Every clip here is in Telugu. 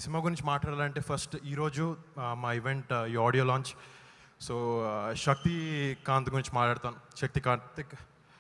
సినిమా గురించి మాట్లాడాలంటే ఫస్ట్ ఈరోజు మా ఈవెంట్ ఈ audio launch so Shakthi Kanth గురించి మాట్లాడతాను శక్తి కార్తిక్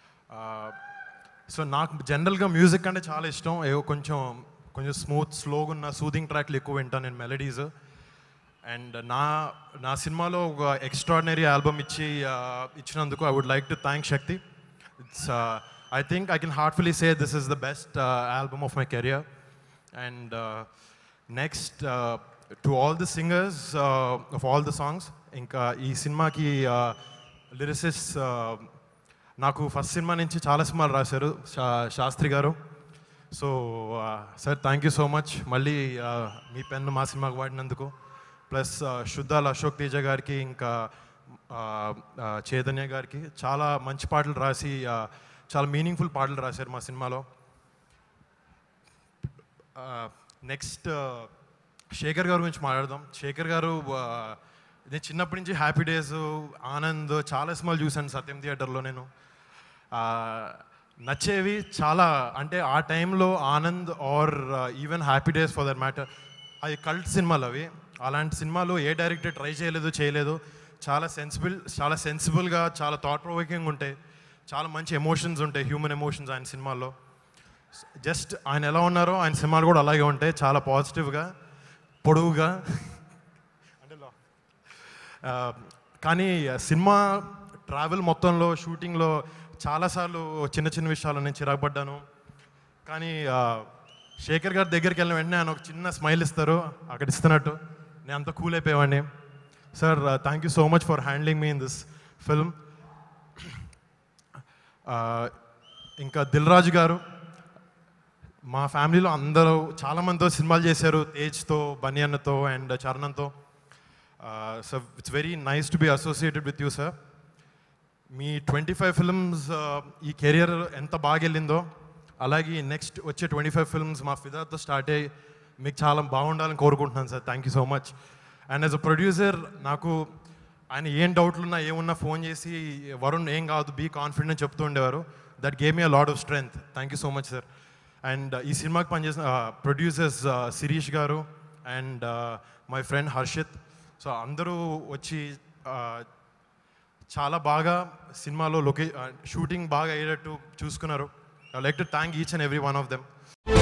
సో నాకు జనరల్గా మ్యూజిక్ అంటే చాలా ఇష్టం ఏవో కొంచెం కొంచెం స్మూత్ స్లోగా ఉన్న సూదింగ్ ట్రాక్లు ఎక్కువ వింటాను నేను మెలడీస్ అండ్ నా నా సినిమాలో ఒక ఎక్స్ట్రాడినరీ ఆల్బమ్ ఇచ్చి uh, ఇచ్చినందుకు I would like to thank Shakthi it's I think I can heartfully say this is the best album of my career and next to all the singers of all the songs ఇంకా ఈ సినిమాకి లిరిసిస్ నాకు ఫస్ట్ సినిమా నుంచి చాలా సినిమాలు రాశారు శా- Shastri garu so sir thank you so much మళ్ళీ uh, మీ పెన్ను మా సినిమాకి వాడినందుకు ప్లస్ శుద్ధాల్ అశోక్ తేజ గారికి ఇంకా uh, uh, చైతన్య గారికి చాలా మంచి పాటలు రాసి uh, చాలా మీనింగ్ఫుల్ పాటలు రాశారు మా సినిమాలో నెక్స్ట్ శేఖర్ గారి గురించి మాట్లాడదాం శేఖర్ గారు uh, నేను చిన్నప్పటి నుంచి హ్యాపీ డేస్ ఆనంద్ చాలా సినిమాలు చూశాను సత్యం థియేటర్లో నేను Uh, నచ్చేవి చాలా అంటే ఆ టైంలో Anand or even Happy Days for that matter అవి కల్ట్ సినిమాలు అవి అలాంటి సినిమాలు ఏ డైరెక్టర్ ట్రై చేయలేదు చేయలేదు చాలా సెన్సిబుల్ చాలా సెన్సిబుల్గా చాలా థాట్ ప్రొవోకింగ్ ఉంటాయి చాలా మంచి ఎమోషన్స్ ఉంటాయి హ్యూమన్ ఎమోషన్స్ ఆయన సినిమాల్లో జస్ట్ ఆయన ఎలా ఉన్నారో ఆయన సినిమాలు కూడా అలాగే ఉంటాయి చాలా పాజిటివ్గా పొడవుగా అంటే లో- ఆ, కానీ సినిమా ట్రావెల్ మొత్తంలో షూటింగ్లో చాలాసార్లు చిన్న చిన్న విషయాలు నేను చిరాకుపడ్డాను కానీ ఆ, శేఖర్ గారి దగ్గరికి వెళ్ళిన వెంటనే ఆయన ఒక చిన్న స్మైల్ ఇస్తారు అక్కడ ఇస్తున్నట్టు నేను అంత కూల్ అయిపోయేవాడిని sir thank you so much for handling me in this film ఇంకా దిల్ రాజు గారు మా ఫ్యామిలీలో అందరూ చాలా మందితో సినిమాలు చేశారు తేజ్తో బనియన్నతో అండ్ చరణంతో so it's very nice to be associated with you sir మీ ట్వంటీ ఫైవ్ ఫిల్మ్స్ ఈ కెరియర్ ఎంత బాగా వెళ్ళిందో అలాగే నెక్స్ట్ వచ్చే ట్వంటీ ఫైవ్ ఫిల్మ్స్ మా ఫిదాతో స్టార్ట్ అయ్యి మీకు చాలా బాగుండాలని కోరుకుంటున్నాను sir thank you so much and as a producer నాకు ఆయన ఏం డౌట్లు ఉన్నా ఏమున్నా ఫోన్ చేసి వరుణ్ ఏం కాదు బీ కాన్ఫిడెంట్ చెప్తూ ఉండేవారు that gave me a lot of strength thank you so much sir and ఈ సినిమాకి పనిచేసిన producers Shirish garu and my friend Harshith so అందరూ వచ్చి uh, చాలా బాగా సినిమాలో లొకే షూటింగ్ బాగా అయ్యేటట్టు చూసుకున్నారు I like to thank each and every one of them